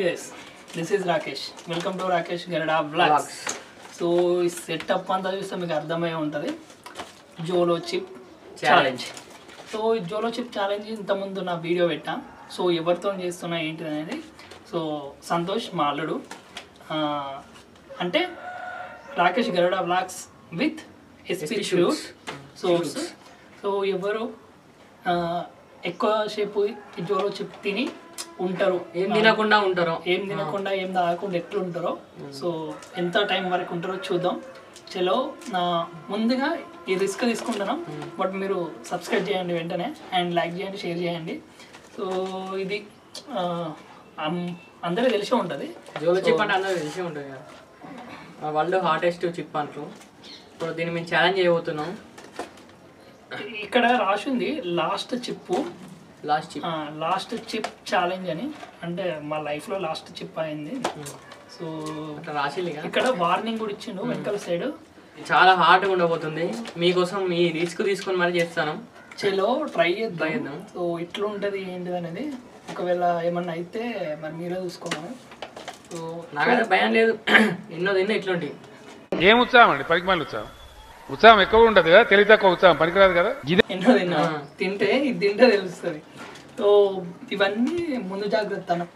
Guys this is Rakesh welcome to Rakesh Garada blogs so ఈ setup అంతా చూస్తే మీకు అర్థమై ఉంటుంది జోలో చిప్ ఛాలెంజ్ సో ఈ జోలో చిప్ ఛాలెంజ్ ఇంతకుముందు నా వీడియో పెట్టా సో ఎవరితో చేస్తున్నా ఏంటి అనేది సో సంతోష్ మా అల్లుడు ఆ, అంటే Rakesh Garuda blogs with SP shoes source so ఎవరు ఆ, ఎక్కువ సేపు ఈ జోలో చిప్ తిని ఉంటారు ఏం తినకుండా ఉంటారు ఏం తినకుండా ఏం తాగకుండా ఎట్లా ఉంటారో సో ఎంత టైం వరకు ఉంటారో చూద్దాం చలో నా ముందుగా ఈ రిస్క్ తీసుకుంటున్నాను బట్ మీరు సబ్స్క్రైబ్ చేయండి వెంటనే అండ్ లైక్ చేయండి షేర్ చేయండి సో ఇది ఆ, అం- అందరికీ తెలిసే ఉంటుంది జోలో చిప్ అంటే అందరూ తెలిసే ఉంటుంది కదా వరల్డ్ హార్టెస్ట్ చిప్ అంటారు ఇప్పుడు దీన్ని మేము ఛాలెంజ్ చేయబోతున్నాం ఇక్కడ రాసింది last chip last chip last chip challenge అని అంటే మా లైఫ్లో లాస్ట్ చిప్ అయింది సో అట్లా రాసిల్లు ఇక. ఇక్కడ వార్నింగ్ కూడా ఇచ్చిండు వెనకాల సైడ్ చాలా హార్డ్గా ఉండబోతుంది మీకోసం ఈ రిస్క్ తీసుకొని మరి చేస్తాను చలో ట్రై Try చేద్దాం చేద్దాం. సో ఇట్లా ఉంటుంది ఏంటిది అనేది ఒకవేళ ఏమన్నా అయితే మరి మీరే చూసుకోమని సో నాకైతే భయం లేదు ఎన్నో తిన్నా ఇట్లాంటి ఏం ఉత్సాహం అండి పనికి మళ్ళీ ఉత్సాహం ఉత్సాహం ఎక్కువ ఉంటుంది కదా తెలివి తక్కువ ఉత్సాహం పనికిరాదు కదా ఇదే ఎన్నో తిన్నా ఆ. తింటే ఇది తింటే తెలుస్తుంది సో ఇవన్నీ ముందు జాగ్రత్త అన్న.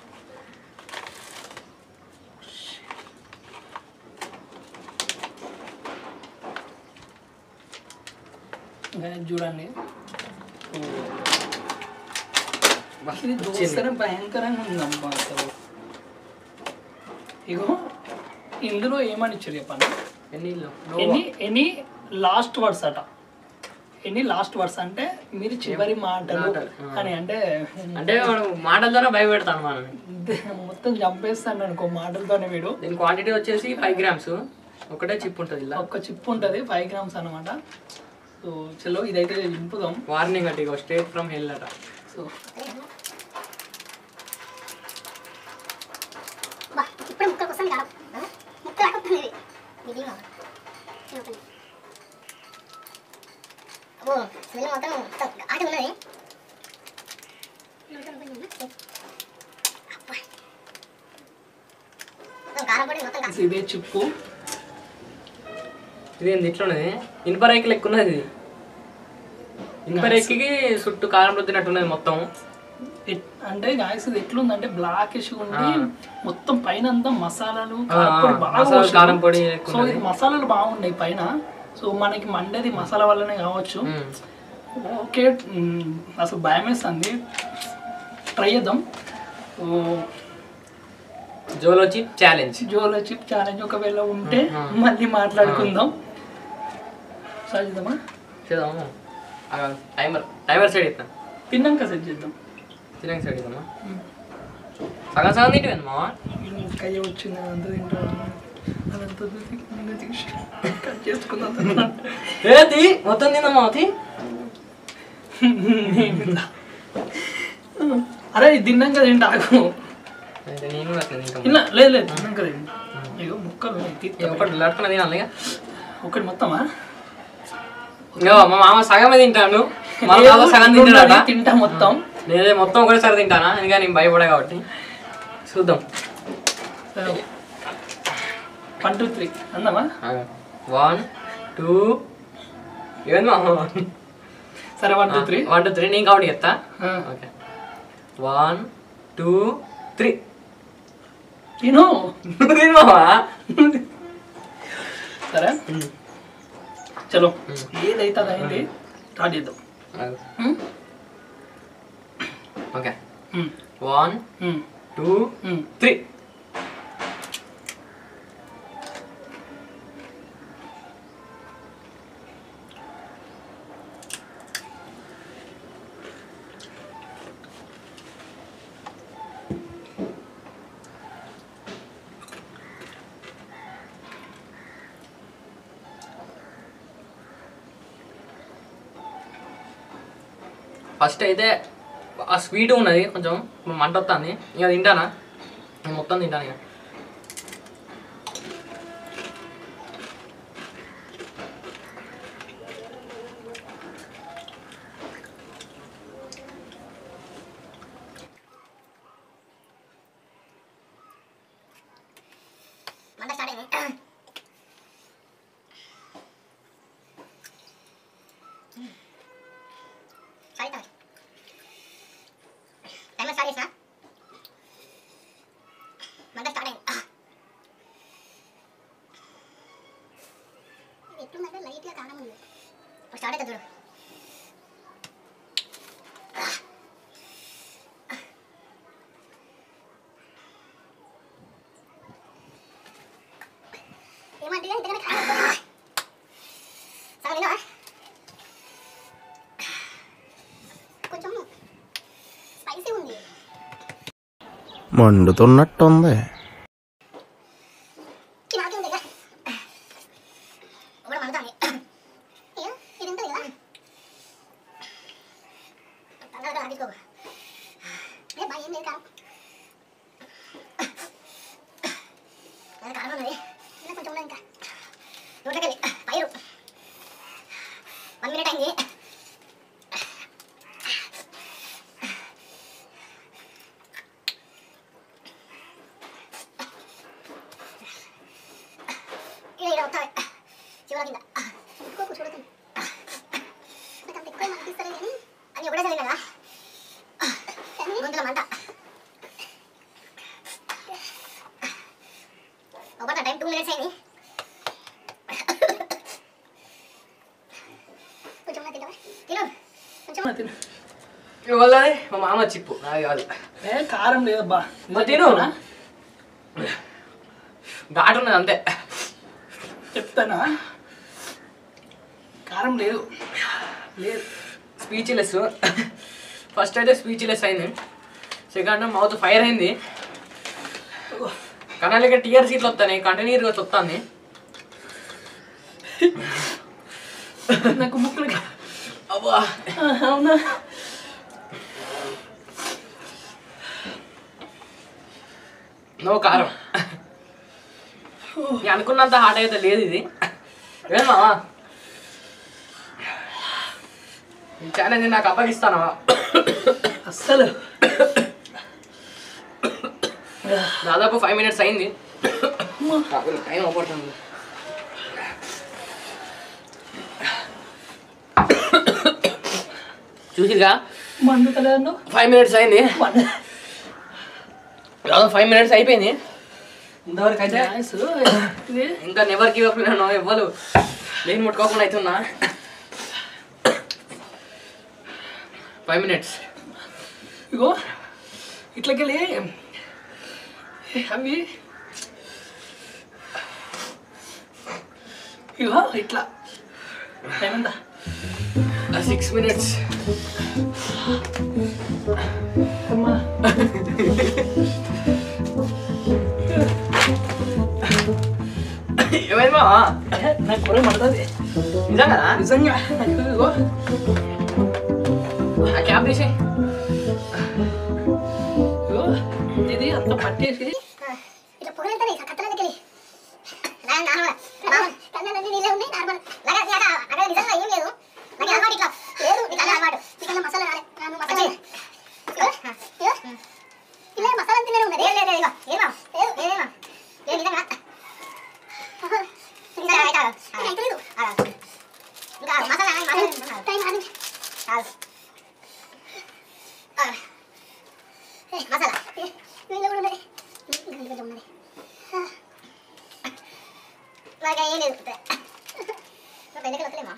ఇంకా చూడండి సో ఇది దోస్తనే భయంకరంగా ఉందమ్మా అసలు ఇగో ఇందులో ఏమని ఇచ్చారు చెప్పండి ఎన్ని ఇల్లు? ఎనీ ఎనీ లాస్ట్ వర్డ్స్ అట ఎనీ లాస్ట్ వర్డ్స్ అంటే మీరు చివరి మాటలు మాటలు, ఆ. అని అంటే అంటే వాడు మాటల ద్వారా భయపెడతాను మనం మొత్తం చంపేస్తాను అనుకో మాటలతోనే వీడు దీని క్వాంటిటీ వచ్చేసి ఫైవ్ గ్రామ్స్ ఒకటే చిప్ ఉంటుంది ఇలా ఒక్క చిప్ ఉంటుంది ఫైవ్ గ్రామ్స్ అనమాట సో చలో ఇదైతే నింపుదాం వార్నింగ్ అంటే ఇగో స్ట్రేట్ ఫ్రమ్ హెల్ అట సో బా ఇప్పుడు ముక్కలు కోసం కాదు ముక్క రాకొస్తుంది ఇది ఇది తినకండి అబ్బో స్మెల్ మొత్తం మొత్తం ఆట ఉన్నది మొత్తం కొంచెం ఉన్నా. అబ్బా. మొత్తం కారం పొడి మొత్తం కారం ఇదే చిప్పు ఇది ఏంది ఇట్లా ఉన్నది ఇనుప రేకి లెక్క ఉన్నది ఇది ఇనుప రేకికి చుట్టూ కారం రుద్దినట్టు ఉన్నది మొత్తం ఎట్- అంటే గాయస్ ఇది ఎట్లుందంటే బ్లాకిష్ ఉండి ఆ. మొత్తం పైన అంతా మసాలాలు ఆ, కారపొడి బాగా మసాలా పోసారు. కారం పొడి ఎక్కువ సో ఉన్నది. ఇది మసాలాలు బాగున్నాయి పైన సో మనకి మండేది మసాలా వల్లనే కావచ్చు మ్మ్. ఓకే మ్, అసలు భయం వేస్తుంది ట్రై చేద్దాం so Jolo chip challenge Jolo chip challenge ఒకవేళ ఉంటే ఆ. మళ్ళీ మాట్లాడుకుందాం సరే చేద్దామా చేద్దాము టైమర్ టైమర్ సైడ్ ఇస్తాను తిన్నాక సెట్ చేద్దాం తినక సైడ్ ఇద్దామా సగం సగం తింటే మావా కయ్య వచ్చింది అంత తింటాను అదంతా తీసి ముందు తీసి కట్ చేసుకుందాం ఏది మొత్తం తిందామా అతి అరే ఇది తిన్నాక తింటా ఆగు. అయితే నేను కూడా అట్లా తింటాము తిన్నా లేదు లేదు తిన్నాక తింటా ఇగో ముక్కలు ఉన్నాయి, తీస్తా. ఒకటి లట్టుకున్న తినాలి ఇక ఒకటి మొత్తమా ఇగో మా మామ సగమే తింటాను మా ఏదో తాత సగం ఉన్నది తింటాడట తింటా మొత్తం నేనే మొత్తం ఒకటేసారి తింటానా ఇంకా నేను భయపడా కాబట్టి చూద్దాం వన్ టూ త్రీ అందామా వన్ టూ ఏంది మామ సరే one two three one two three నేను కౌంట్ చేస్తా ఓకే వన్ టూ త్రీ తిను నువ్వు తిను మామ సరే చలో ఏదైతే అది అయింది స్టార్ట్ చేద్దాం um, okay um, one um, two um. Three first అయితే ఆ స్వీట్ ఉన్నది కొంచెం ఇప్పుడు మంట వస్తుంది ఇక తింటానా నేను మొత్తం తింటాను ఇక ఎట్లుందంటే లైట్గా కారం ఉంది స్టార్ట్ అవుతుంది చూడు ఏమంటే ఇంతకన్నా కారం ఎక్కువ. సగం తిన్నావా? కొంచెం స్పైసీ ఉంది మండుతున్నట్టుంది ఈ నాకే ఉంది కదా ఒకటి మండుతాంది ఇక ఇది ఉంటుంది కదా తొందరగా రాదికో ఏ బాగా ఏం లేదు కారం అది కారం ఉన్నది ఇంకా కొంచెం ఉన్నది ఇంకా నూటకెళ్ళి పైరు వన్ మినిట్ అయింది ఇక ఇక్కడ వస్తాయి చివరి కింద ఇంకో చూడకండి నాకు అంత ఎక్కువ అనిపిస్తలే కానీ అది ఒకటే చదివిన కదా గొంతుల మంట ఒక టైం టూ మినిట్స్ అయింది కొంచెం తింటావా తిను కొంచెం తిను ఇవ్వాలి మా మామ చిప్పు నాది కాదు ఏ కారం లేదబ్బా మరి తిను ఘాటు ఉన్నది అంతే చెప్తానా కారం లేదు లేదు స్పీచ్లెస్ ఫస్ట్ అయితే స్పీచ్లెస్ అయింది సెకండ్ మౌత్ ఫైర్ అయింది కనాలిక టీఆర్ సీట్లు వస్తాయి కంటిన్యూగా వస్తుంది నాకు ముక్కులకి అబ్బా అవునా నో కారం నేను అనుకున్నంత హాట్ అయితే లేదు ఇది ఏం మావా ఈ ఛాలెంజ్ నాకు అప్పగిస్తానా అస్సలు దాదాపు ఫైవ్ మినిట్స్ అయింది టైం అవ్వబడుతుంది చూసిగా మండు కలర్ను ఫైవ్ మినిట్స్ అయింది మండు దాదాపు ఫైవ్ మినిట్స్ అయిపోయింది ఇంతవరకు అయితే గ్యాస్ ఇది ఇంకా నెవర్ గివ్ అప్ నేను ఎవ్వరు లేని ముట్టుకోకుండా అవుతున్నా ఫైవ్ మినిట్స్ ఇగో ఇట్లకెళ్ళి అవి ఇగో ఇట్లా ఏమందా సిక్స్ మినిట్స్ అమ్మా ఏమైంది మావా ఏ, నాకు కూడా మండుతుంది నిజంగా నిజంగా నాకు ఇగో ఆ క్యాబ్ తీసి ఇగో ఇది అంత పట్టేసి ఇట్లా పొగలు వెళ్తాయి కత్తలకి నార్మల్ కళ్ళన్నీ నీళ్ళే ఉన్నాయి నార్మల్ లాగా లాగా అక్కడ నిజంగా ఏం లేదు నాకు అలవాటు ఇట్లా లేదు నీకు అలా అలవాటు నీకు మసాలా రాలే నాకు మసాలా ఇగో, ఇగో. ఇలా మసాలా తినే ఉన్నది లేదు లేదు ఇగో ఏమా లేదు లేదేమా లేదు నిజంగా ఇంకా అయితే ఆగు. అయితే లేదు ఆగు. ఇంకా ఆగు. మసాలా ఆగు, మసాలా ఆగు. టైం ఆగు. ఆగు. ఆగు. ఏ, మసాలా వీళ్ళు కూడా ఉన్నది ఇంకా కొంచెం ఉన్నది నాకు ఏం లేదు బెండకాయలు వస్తలేమా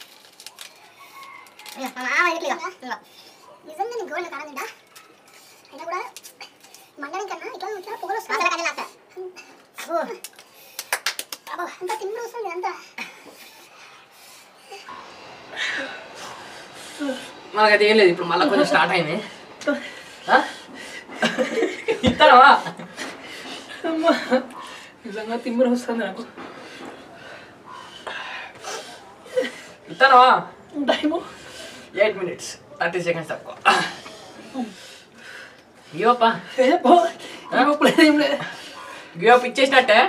నిజంగా నీకు గోల్డ్ కారం తింటా అయినా కూడా మండలం కన్నా ఇట్లా ఇట్లా పొగలు వస్తుంది మసాలా కానీ అబ్బో అంత తిండి వస్తుంది అంతా మనకైతే ఏం లేదు ఇప్పుడు మళ్ళీ కొంచెం స్టార్ట్ అయింది ఆ? ఇస్తానవా అమ్మా నిజంగా తిమ్మిరి వస్తుంది నాకు ఇస్తానవా time eight minutes thirty seconds తక్కువ గివప్పా ఏ పో ఇప్పుడు ఏం లేదు గివప్ ఇచ్చేసినట్టే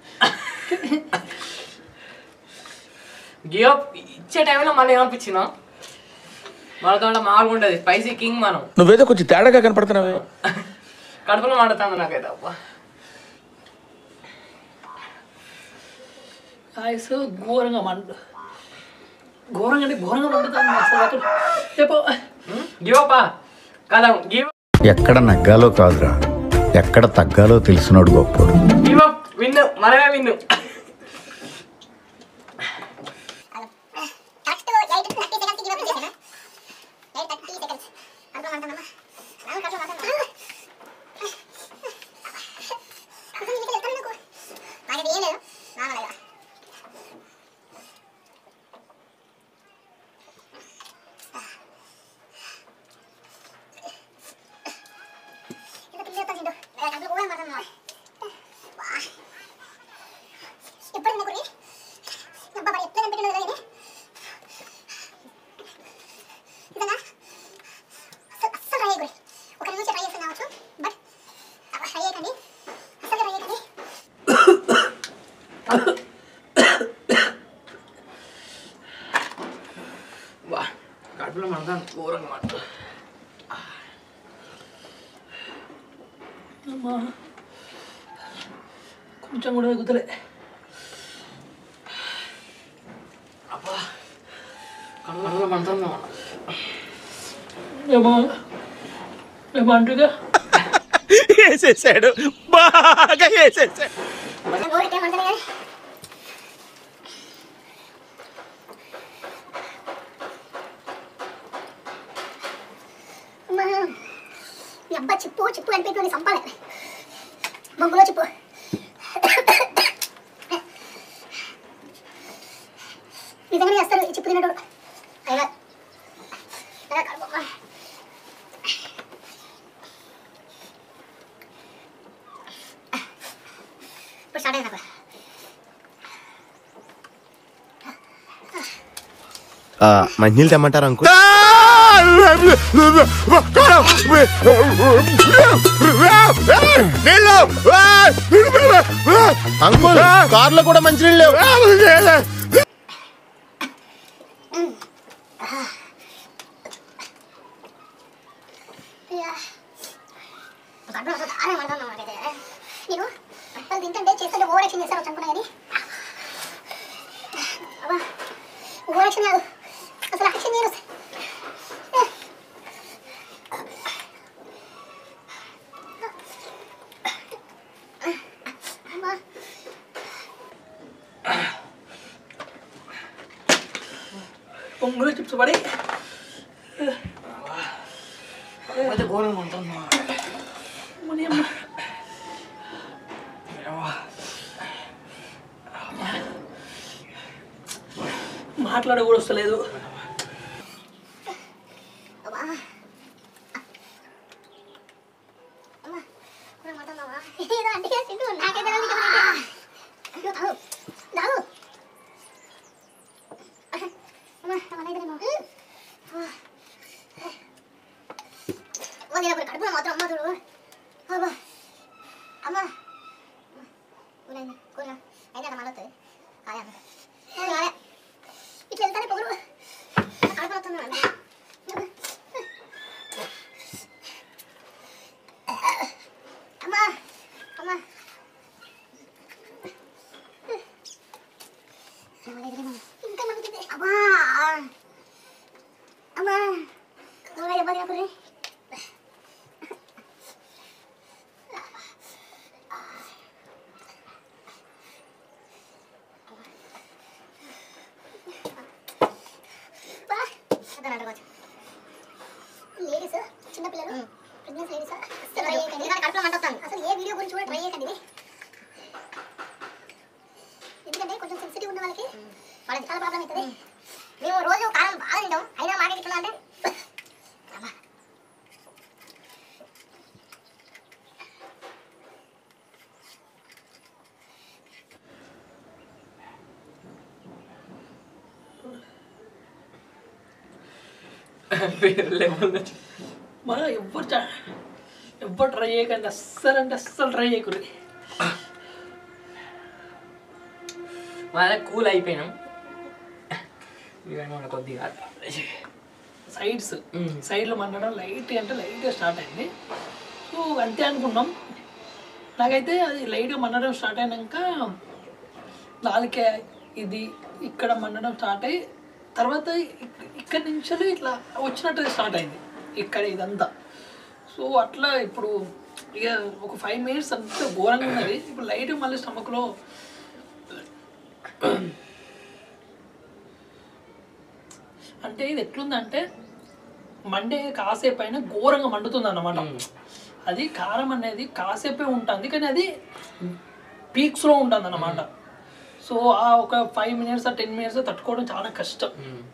గివప్ ఇచ్చే టైంలో మనం ఏమనిపించినాం మనతో మామూలుగా ఉంటుంది స్పైసీ కింగ్ మనం నువ్వేదో కొంచెం తేడాగా కనపడుతున్నావే కడుపులో మండుతుంది నాకైతే అబ్బా ఆయుస్ ఘోరంగా మండు ఘోరంగా అంటే ఘోరంగా మండుతుంది అసలు అక్కడ చెప్పు గివప్పా కదా గివ్ ఎక్కడ నగ్గాలో కాదురా ఎక్కడ తగ్గాలో తెలిసినోడు గొప్పోడు గివప్ విన్ను మనమే విన్ను కడుపులో మనదాం ఘోరంగా మాట అమ్మా కొంచెం కూడా ఎగుతలే అబ్బా కడుపులో మనదాం ఏమో ఏమో అంటుగా వేసేసాడు బాగా వేసేసాడు నోరు ఎట్టే మంటనే కానీ అమ్మా ఈ అబ్బా చిప్పు చిప్పు కనిపెట్టుకుని సంపాలి బొంగులో చిప్పు నిజంగానే చేస్తారు ఈ చిప్పు తినడు అయినా అయినా కడుపు అమ్మా. ఇప్పుడు స్టార్ట్ అయింది నాకు మంచినీళ్ళు తెమ్మంటారా అంకుల్ అంకుల్ కార్లో కూడా మంచినీళ్ళు లేవు అయ్యా. కడుపులో అసలు దారుణంగా మండుతుంది నాకైతే. నేను బట్టలు తింటుంటే చేస్తుంటే ఓవర్ యాక్షన్ చేస్తారు అనుకున్నా కానీ అబ్బా ఓవర్ యాక్షన్ కాదు అసలు యాక్షన్ చేయను అమ్మా పొంగులో చిప్స్ పడి అయితే ఘోరంగా ఉంటుంది మరి అమ్మ. మాట్లాడ కూడా వస్తలేదు అమ్మా అమ్మా కూడా మాట్లాడమ్మా ఏదో అంటే తింటూ నాకైతే తెలియదు కదా అయ్యో తాగు తాగు అమ్మా మనైతేనేమో నేను అప్పుడు కడుపులో మాత్రం అమ్మ చూడు అమ్మా అమ్మా కూర కూర అయితే అక్కడ మళ్ళీ ఆయా ఇట్లా వెళ్తానే పొగరు కడుపు వస్తున్నాను అమ్మా అమ్మా ఇంకా నమ్ముతుంది అమ్మా అమ్మా నువ్వు ఇబ్బంది కాకుండా లేడీస్ చిన్నపిల్లలు ప్రెగ్నెన్స్ లేడీస్ అసలు ట్రై చేయకండి ఎందుకంటే కడుపులో మంట వస్తుంది అసలు ఏ వీడియో గురించి కూడా ట్రై చేయకండి ఇది ఎందుకంటే కొంచెం సెన్సిటివ్ ఉన్న వాళ్ళకి వాళ్ళకి చాలా ప్రాబ్లం అవుతుంది మేము రోజు కారం బాగా తింటాం అయినా మాకే ఇట్లా అంటే అమ్మా. వేరే లెవెల్ మన ఎవ్వరు చ- ఎవ్వరు ట్రై చేయకండి అస్సలు అంటే అస్సలు ట్రై చేయకూడదు మన కూల్ అయిపోయినాం ఇవన్నీ మన కొద్దిగా సైడ్స్ మ్మ్. సైడ్లో మండడం లైట్ అంటే లైట్గా స్టార్ట్ అయింది సో అంతే అనుకున్నాం నాకైతే అది లైట్గా మండడం స్టార్ట్ అయినాక నాలుకే ఇది ఇక్కడ మండడం స్టార్ట్ అయ్యి తర్వాత ఇక్- ఇక్కడి నుంచి ఇట్లా వచ్చినట్టు స్టార్ట్ అయింది ఇక్కడ ఇదంతా సో అట్లా ఇప్పుడు ఇక ఒక ఫైవ్ మినిట్స్ అంతా ఘోరంగా ఉన్నది ఇప్పుడు లైట్ మళ్ళీ స్టమక్లో అంటే ఇది ఎట్లుందంటే మండే కాసేపు అయినా ఘోరంగా మండుతుంది అన్నమాట అది కారం అనేది కాసేపే ఉంటుంది కానీ అది పీక్స్లో ఉంటుంది అన్నమాట సో ఆ ఒక ఫైవ్ మినిట్స్ టెన్ మినిట్స్ తట్టుకోవడం చాలా కష్టం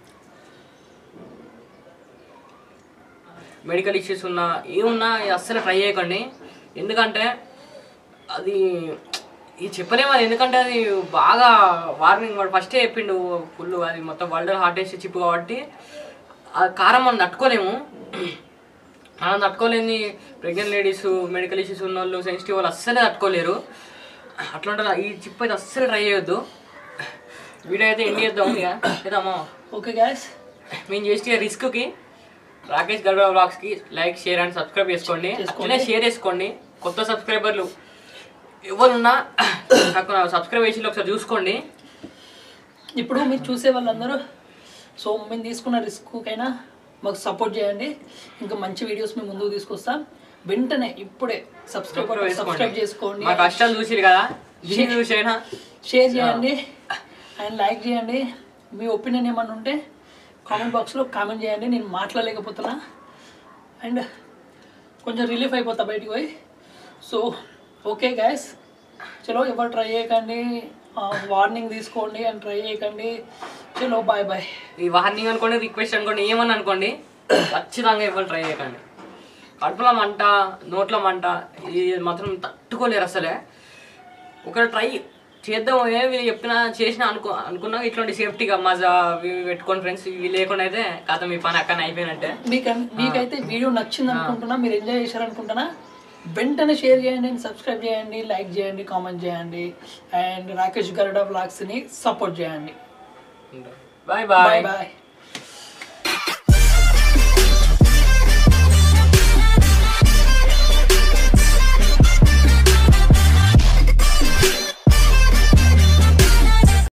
మెడికల్ ఇష్యూస్ ఉన్నా ఏమున్నా ఇది అస్సలు ట్రై చేయకండి ఎందుకంటే అది ఇది చెప్పలేము అది ఎందుకంటే అది బాగా వార్నింగ్ వాడు ఫస్టే చెప్పిండు ఫుల్ అది మొత్తం వరల్డ్ హార్టెస్ట్ చిప్ కాబట్టి ఆ కారం మనం తట్టుకోలేము మనం తట్టుకోలేని ప్రెగ్నెంట్ లేడీస్ మెడికల్ ఇష్యూస్ ఉన్న వాళ్ళు సెన్సిటివ్ వాళ్ళు అస్సలే తట్టుకోలేరు అట్లా ఉంటుంది ఈ చిప్ అయితే అస్సలు ట్రై చేయొద్దు వీడియో అయితే ఎండ్ చేద్దాం ఇక చేద్దామా ఓకే గ్యాస్ మేము చేసే రిస్క్కి రాకేష్ గర్వ బ్లాగ్స్కి లైక్ షేర్ అండ్ సబ్స్క్రైబ్ చేసుకోండి చేసుకోండి. అట్లనే షేర్ చేసుకోండి కొత్త సబ్స్క్రైబర్లు ఎవరున్నా నాకు సబ్స్క్రైబ్ చేసి ఒకసారి చూసుకోండి ఇప్పుడు మీరు చూసే వాళ్ళందరూ సో మేము తీసుకున్న రిస్క్కైనా మాకు సపోర్ట్ చేయండి ఇంకా మంచి వీడియోస్ మేము ముందుకు తీసుకొస్తాం వెంటనే ఇప్పుడే సబ్స్క్రైబ్ సబ్స్క్రైబ్ చేసుకోండి మా కష్టాలు చూసిరు కదా దీన్ని చూసైనా షేర్ చేయండి అండ్ లైక్ చేయండి మీ ఒపీనియన్ ఏమన్నా ఉంటే కామెంట్ బాక్స్లో కామెంట్ చేయండి నేను మాట్లాడలేకపోతున్నా అండ్ కొంచెం రిలీఫ్ అయిపోతా బయటికి పోయి సో ఓకే గాయస్ చలో ఎవరు ట్రై చేయకండి వార్నింగ్ తీసుకోండి అండ్ ట్రై చేయకండి చలో బాయ్ బాయ్ ఈ వార్నింగ్ అనుకోండి రిక్వెస్ట్ అనుకోండి ఏమని అనుకోండి ఖచ్చితంగా ఎవరు ట్రై చేయకండి కడుపులో మంట నోట్లో మంట ఇది మాత్రం తట్టుకోలేరు అసలే ఒకరు ట్రై చేద్దాం ఏ వీళ్ళు చెప్పినా చేసినా అనుకో అనుకున్నా ఇట్లాంటి సేఫ్టీగా మజా ఇవి పెట్టుకోండి ఫ్రెండ్స్ ఇవి లేకుండా అయితే కథ మీ పని అక్కడ అయిపోయినట్టే మీకు మీకైతే వీడియో నచ్చింది అనుకుంటున్నా మీరు ఎంజాయ్ చేశారు అనుకుంటున్నా వెంటనే షేర్ చేయండి సబ్స్క్రైబ్ చేయండి లైక్ చేయండి కామెంట్ చేయండి అండ్ రాకేష్ గరుడ బ్లాగ్స్ని సపోర్ట్ చేయండి బాయ్ బాయ్ బాయ్ బాయ్